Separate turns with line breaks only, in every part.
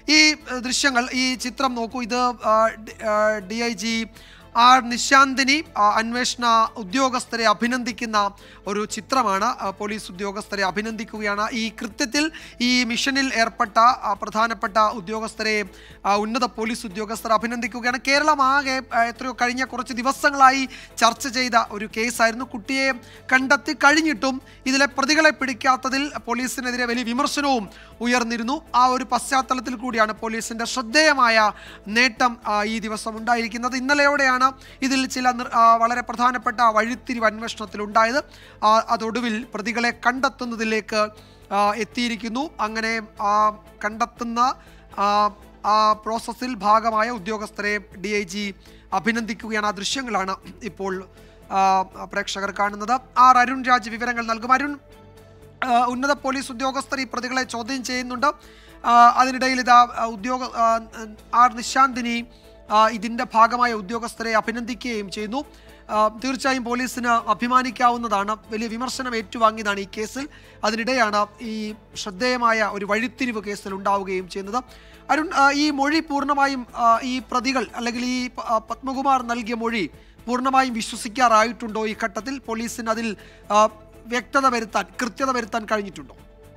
ഈ ഏഹ്, ദൃശ്യങ്ങൾ ഈ ചിത്രം നോക്കൂ ഇത് D I G R Nishanthini ആ, അന്വേഷണ ഉദ്യോഗസ്ഥരെ അഭിനന്ദിക്കുന്ന ഒരു ചിത്രമാണ് ആ, പോലീസ് ഉദ്യോഗസ്ഥരെ അഭിനന്ദിക്കുകയാണ് ഈ കൃത്യത്തിൽ ഈ മിഷനിൽ ഏർപ്പെട്ട ആ, പ്രധാനപ്പെട്ട ഉദ്യോഗസ്ഥരെ ആ, ഉന്നത പോലീസ് ഉദ്യോഗസ്ഥർ അഭിനന്ദിക്കുകയാണ് കേരളം ആകെ ആ, എത്രയോ കഴിഞ്ഞ കുറച്ച് ദിവസങ്ങളായി ചർച്ച ചെയ്ത ഒരു കേസായിരുന്നു കുട്ടിയെ കണ്ടെത്തി കഴിഞ്ഞിട്ടും ഇതിലെ പ്രതികളെ പിടിക്കാത്തതിൽ പോലീസിനെതിരെ വലിയ വിമർശനവും ഉയർന്നിരുന്നു ആ ഒരു പശ്ചാത്തലത്തിൽ കൂടിയാണ് പോലീസിന്റെ ശ്രദ്ധേയമായ നേട്ടം ആ, ഈ ദിവസം ഉണ്ടായിരിക്കുന്നത് ഇന്നലെയോടെയാണ് ഇതിൽ ചില നിർ- ആ, വളരെ പ്രധാനപ്പെട്ട വഴിത്തിരിവ് അന്വേഷണത്തിൽ ഉണ്ടായത് ആ, അതൊടുവിൽ പ്രതികളെ കണ്ടെത്തുന്നതിലേക്ക് ആ, എത്തിയിരിക്കുന്നു അങ്ങനെ ആ കണ്ടെത്തുന്ന ആ, ആ പ്രോസസ്സിൽ ഭാഗമായ ഉദ്യോഗസ്ഥരെ ഡി ഐ ജി അഭിനന്ദിക്കുകയാണ് ആ ദൃശ്യങ്ങളാണ് ഇപ്പോൾ ആ, പ്രേക്ഷകർ കാണുന്നത് ആർ അരുൺ രാജ് വിവരങ്ങൾ നൽകും അരുൺ ആ, ഉന്നത പോലീസ് ഉദ്യോഗസ്ഥർ ഈ പ്രതികളെ ചോദ്യം ചെയ്യുന്നുണ്ട് ആ, അതിനിടയിൽ ഇതാ ആ, ഉദ്യോഗ ആ, ആർ നിശാന്തിനി ആ, ഇതിന്റെ ഭാഗമായ ഉദ്യോഗസ്ഥരെ അഭിനന്ദിക്കുകയും ചെയ്യുന്നു ആ, തീർച്ചയായും പോലീസിന് അഭിമാനിക്കാവുന്നതാണ് വലിയ വിമർശനം ഏറ്റുവാങ്ങിയതാണ് ഈ കേസിൽ അതിനിടെയാണ് ഈ ശ്രദ്ധേയമായ ഒരു വഴിത്തിരിവ് കേസിൽ ഉണ്ടാവുകയും ചെയ്യുന്നത് അരുൺ ആ, ഈ മൊഴി പൂർണ്ണമായും ആ, ഈ പ്രതികൾ അല്ലെങ്കിൽ ഈ പ- ആ, പത്മകുമാർ നൽകിയ മൊഴി പൂർണ്ണമായും വിശ്വസിക്കാറായിട്ടുണ്ടോ ഈ ഘട്ടത്തിൽ പോലീസിന് അതിൽ ആ, വ്യക്തത വരുത്താൻ കൃത്യത വരുത്താൻ കഴിഞ്ഞിട്ടുണ്ടോ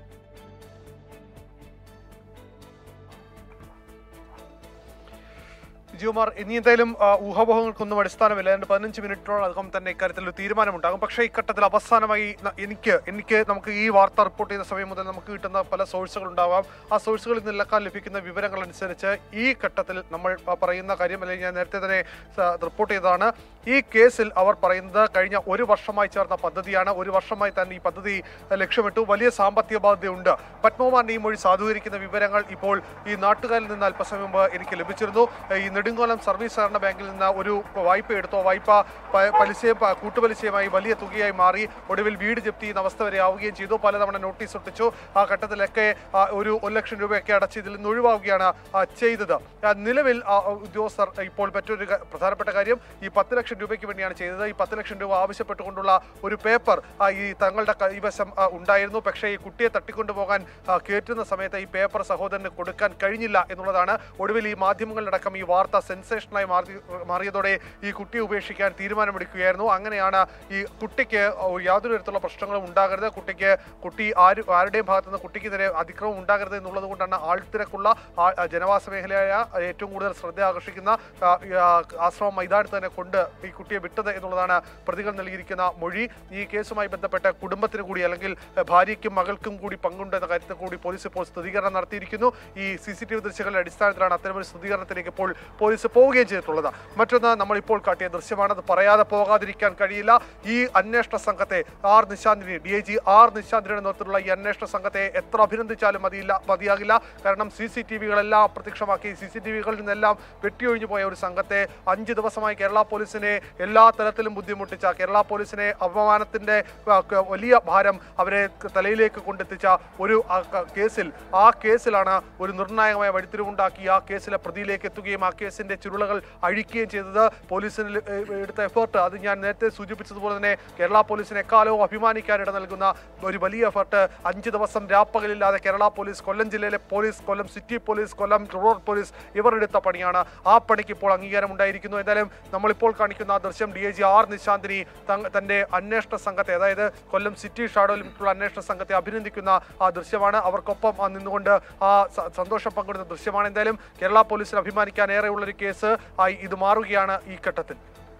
ജിയോമാർ ഇനി എന്തായാലും ആ, ഊഹാപോഹങ്ങൾക്കൊന്നും അടിസ്ഥാനമില്ല ഏതാണ്ട് പതിനഞ്ച് മിനിറ്റോടകം തന്നെ ഇക്കാര്യത്തിൽ ഒരു തീരുമാനമുണ്ടാകും പക്ഷേ ഇഘട്ടത്തിൽ അവസാനമായി ന- എനിക്ക് എനിക്ക് നമുക്ക് ഈ വാർത്ത റിപ്പോർട്ട് ചെയ്ത സമയം മുതൽ നമുക്ക് കിട്ടുന്ന പല സോഴ്സുകൾ ഉണ്ടാവാം ആ സോഴ്സുകളിൽ നിന്നെല്ലാം ലഭിക്കുന്ന വിവരങ്ങൾ അനുസരിച്ച് ഈ ഘട്ടത്തിൽ നമ്മൾ ആ, പറയുന്ന കാര്യം അല്ലെങ്കിൽ ഞാൻ നേരത്തെ തന്നെ സ- റിപ്പോർട്ട് ചെയ്തതാണ് ഈ കേസിൽ അവർ പറയുന്നത് കഴിഞ്ഞ ഒരു വർഷമായി ചേർന്ന പദ്ധതിയാണ് ഒരു വർഷമായി തന്നെ ഈ പദ്ധതി ലക്ഷ്യമിട്ടു വലിയ സാമ്പത്തിക ബാധ്യതയുണ്ട് പത്മകുമാറിന്റെ ഈ മൊഴി സാധൂകരിക്കുന്ന വിവരങ്ങൾ ഇപ്പോൾ ഈ നാട്ടുകാരിൽ നിന്ന് അല്പസമയം മുമ്പ് എനിക്ക് ലഭിച്ചിരുന്നു ഈ നെടുങ്കോലം സർവീസ് സഹകരണ ബാങ്കിൽ നിന്ന് ഒരു വായ്പ എടുത്തു ആ വായ്പ പ- പലിശയും പ- കൂട്ടുപലിശയുമായി വലിയ തുകയായി മാറി ഒടുവിൽ വീട് ജപ്തി ചെയ്യുന്ന അവസ്ഥ വരെ ആവുകയും ചെയ്തു പലതവണ നോട്ടീസ് ഒട്ടിച്ചു ആ ഘട്ടത്തിലൊക്കെ ആ, ഒരു ഒരു ലക്ഷം രൂപയൊക്കെ അടച്ച് ഇതിൽ നിന്ന് ഒഴിവാവുകയാണ് ആ, ചെയ്തത് ആ, നിലവിൽ ആ, ഉദ്യോഗസ്ഥർ ഇപ്പോൾ മറ്റൊരു ക- പ്രധാനപ്പെട്ട കാര്യം ഈ പത്ത് ലക്ഷം രൂപയ്ക്ക് വേണ്ടിയാണ് ചെയ്തത് ഈ പത്ത് ലക്ഷം രൂപ ആവശ്യപ്പെട്ടുകൊണ്ടുള്ള ഒരു പേപ്പർ ആ, ഈ തങ്ങളുടെ കൈവശം ആ, ഉണ്ടായിരുന്നു പക്ഷേ ഈ കുട്ടിയെ തട്ടിക്കൊണ്ടുപോകാൻ ആ, കയറ്റുന്ന സമയത്ത് ഈ പേപ്പർ സഹോദരന് കൊടുക്കാൻ കഴിഞ്ഞില്ല എന്നുള്ളതാണ് ഒടുവിൽ ഈ മാധ്യമങ്ങളിലടക്കം ഈ വാർത്ത സെൻസേഷനായി മാറി മാറിയതോടെ ഈ കുട്ടിയെ ഉപേക്ഷിക്കാൻ തീരുമാനമെടുക്കുകയായിരുന്നു അങ്ങനെയാണ് ഈ കുട്ടിക്ക് യാതൊരു തരത്തിലുള്ള പ്രശ്നങ്ങളും ഉണ്ടാകരുത് കുട്ടിക്ക് കുട്ടി ആര് ആരുടെയും ഭാഗത്തു നിന്ന് കുട്ടിക്ക് നേരെ അതിക്രമം ഉണ്ടാകരുത് എന്നുള്ളത് കൊണ്ടാണ് ആൾത്തിരക്കുള്ള ആ- ആ ജനവാസ മേഖലയായ ഏറ്റവും കൂടുതൽ ശ്രദ്ധ ആകർഷിക്കുന്ന ആ, ആ, ആശ്രമം മൈതാനത്ത് തന്നെ കൊണ്ട് ഈ കുട്ടിയെ വിട്ടത് എന്നുള്ളതാണ് പ്രതികൾ നൽകിയിരിക്കുന്ന മൊഴി ഈ കേസുമായി ബന്ധപ്പെട്ട കുടുംബത്തിന് കൂടി അല്ലെങ്കിൽ ആ, ഭാര്യയ്ക്കും മകൾക്കും കൂടി പങ്കുണ്ട് എന്ന കാര്യത്തിൽ കൂടി പോലീസ് ഇപ്പോൾ സ്ഥിരീകരണം നടത്തിയിരിക്കുന്നു ഈ സി സി ടി വി ദൃശ്യങ്ങളുടെ അടിസ്ഥാനത്തിലാണ് അത്തരമൊരു സ്ഥിരീകരണത്തിലേക്ക് ഇപ്പോൾ പോലീസ് പോവുകയും ചെയ്തിട്ടുള്ളത് മറ്റൊന്ന് നമ്മൾ ഇപ്പോൾ കാട്ടിയ ദൃശ്യമാണ് അത് പറയാതെ പോകാതിരിക്കാൻ കഴിയില്ല ഈ അന്വേഷണ സംഘത്തെ R Nishanthini D I G R നിശാന്തിനിയുടെ നേതൃത്വത്തിലുള്ള ഈ അന്വേഷണ സംഘത്തെ എത്ര അഭിനന്ദിച്ചാലും മതിയില്ല മതിയാകില്ല കാരണം സി സി ടി വികളെല്ലാം അപ്രത്യക്ഷമാക്കി സി സി ടി വികളിൽ നിന്നെല്ലാം വെട്ടിയൊഴിഞ്ഞു പോയ ഒരു സംഘത്തെ അഞ്ച് ദിവസമായി കേരള പോലീസിനെ എല്ലാ തലത്തിലും ബുദ്ധിമുട്ടിച്ച കേരള പോലീസിനെ അപമാനത്തിന്റെ ആ, ക- വലിയ ഭാരം അവരെ തലയിലേക്ക് കൊണ്ടെത്തിച്ച ഒരു ആ, ക- കേസിൽ ആ കേസിലാണ് ഒരു നിർണായകമായ വഴിത്തിരിവുണ്ടാക്കി ആ കേസിലെ പ്രതിയിലേക്ക് എത്തുകയും ആ കേസിന്റെ ചുരുളകൾ അഴിക്കുകയും ചെയ്തത് പോലീസിന് ല- ഏ, എടുത്ത എഫേർട്ട് അത് ഞാൻ നേരത്തെ സൂചിപ്പിച്ചതുപോലെ തന്നെ കേരള പോലീസിന് എക്കാലവും അഭിമാനിക്കാനിട നൽകുന്ന ഒരു വലിയ എഫേർട്ട് അഞ്ച് ദിവസം രാപ്പകലില്ലാതെ കേരള പോലീസ് കൊല്ലം ജില്ലയിലെ police Kollam city police Kollam rural police ഇവർ എടുത്ത പണിയാണ് ആ പണിക്ക് ഇപ്പോൾ അംഗീകാരം ഉണ്ടായിരിക്കുന്നു എന്തായാലും നമ്മളിപ്പോൾ കാണിക്കുന്ന ആ ദൃശ്യം D I G R Nishanthini തങ്- തന്റെ അന്വേഷണ സംഘത്തെ അതായത് കൊല്ലം സിറ്റി ഷാഡോ ലിമിറ്റുള്ള അന്വേഷണ സംഘത്തെ അഭിനന്ദിക്കുന്ന ആ ദൃശ്യമാണ് അവർക്കൊപ്പം ആ നിന്നുകൊണ്ട് ആ സ- സന്തോഷം പങ്കിടുന്ന ദൃശ്യമാണ് എന്തായാലും കേരള പോലീസിന് അഭിമാനിക്കാൻ ഏറെയുള്ള ഒരു കേസ് ആയി ഇത് മാറുകയാണ് ഈ ഘട്ടത്തിൽ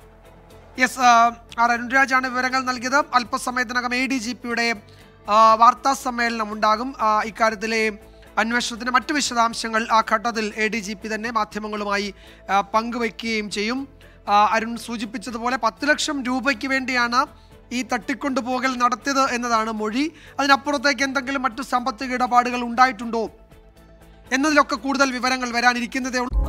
യെസ് ആർ അരുൺരാജാണ് വിവരങ്ങൾ നൽകിയത് അല്പസമയത്തിനകം എ ഡി ജി പിയുടെ വാർത്താ സമ്മേളനം ഉണ്ടാകും ആ, ഇക്കാര്യത്തിലെ അന്വേഷണത്തിന്റെ മറ്റു വിശദാംശങ്ങൾ ആ ഘട്ടത്തിൽ എ ഡി ജി പി തന്നെ മാധ്യമങ്ങളുമായി ആ, പങ്കുവയ്ക്കുകയും ചെയ്യും ആ, അരുൺ സൂചിപ്പിച്ചതുപോലെ പത്ത് ലക്ഷം രൂപയ്ക്ക് വേണ്ടിയാണ് ഈ തട്ടിക്കൊണ്ടുപോകൽ നടത്തിയത് എന്നതാണ് മൊഴി അതിനപ്പുറത്തേക്ക് എന്തെങ്കിലും മറ്റു സാമ്പത്തിക ഇടപാടുകൾ ഉണ്ടായിട്ടുണ്ടോ എന്നതിലൊക്കെ കൂടുതൽ വിവരങ്ങൾ വരാനിരിക്കുന്നതേ ഉള്ളൂ